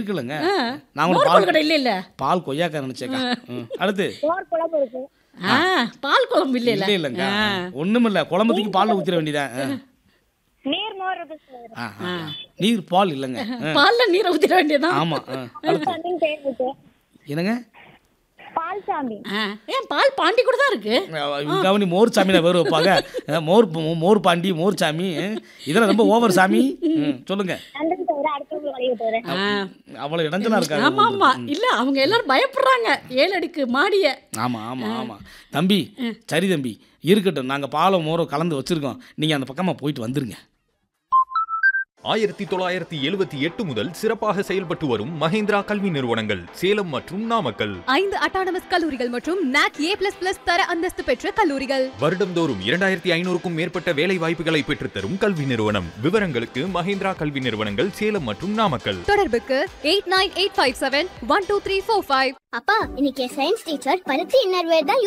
இருக்குல்லங்க ஆ. நான் மோர் உங்களுக்கு பால் கொழுக்கட்டை இல்ல இல்ல பால் கொய்யாக்கா நினைச்சேக்கா ம். அடுத்து மோர் குழம்பு இருக்கு ஆ பால் குழம்பு இல்ல இல்ல இல்ல இல்லைங்க ஆ. ஒண்ணும் இல்ல குழம்புக்கு பால் ஊத்திர வேண்டியதான் ஆ. நீர் மோர் இருக்கு சார் ஆ, ஆ, ஆ. நீர் பால் இல்லைங்க ஆ. பால்ல நீரை ஊத்திட வேண்டியதான் ஆமா ஆ. அடுத்து சாமின்னு பேர் இருக்கு என்னங்க பால் சாமி ஆ, ஏன் பால் பாண்டி கூட தான் இருக்கு கவனி மோர் சாமியில வேறு வைப்பாங்க ஆ, மோர் மோர் பாண்டி மோர் சாமி ஆ. இதெல்லாம் ரொம்ப ஓவர் சாமி ம், சொல்லுங்க நன்றி தவிர அடுத்தவங்க வழி விட்டுறேன் ஆ. அவ்வளவு இடைஞ்சலா இருக்காங்க ஆமா ஆமா இல்ல அவங்க எல்லாரும் பயப்படுறாங்க ஏழு அடுக்கு மாடிய ஆமா ஆமா ஆமா தம்பி சரி தம்பி இருக்கட்டும் நாங்க பாலம் மோரம் கலந்து வச்சிருக்கோம் நீங்க அந்த பக்கமா போயிட்டு வந்துருங்க ஆயிரத்தி தொள்ளாயிரத்தி எழுபத்தி எட்டு முதல் சிறப்பாக செயல்பட்டு வரும் மஹேந்திரா கல்வி நிறுவனங்கள் சேலம் மற்றும் நாமக்கல் ஐந்து அட்டானமஸ் கல்லூரிகள் மற்றும் நாக் ஏ பிளஸ் பிளஸ் தர அந்தஸ்து பெற்ற கல்லூரிகள் வருடம்தோறும் இரண்டாயிரத்தி ஐநூறுக்கும் மேற்பட்ட வேலை வாய்ப்புகளை பெற்றுத்தரும் கல்வி நிறுவனம் விவரங்களுக்கு மஹேந்திரா கல்வி நிறுவனங்கள் சேலம் மற்றும் நாமக்கல் தொடர்புக்கு eight nine eight five seven one two three four five அப்பா இன்னைக்கு சயின்ஸ் டீச்சர் பருத்தி இன்னர்வேர் தான்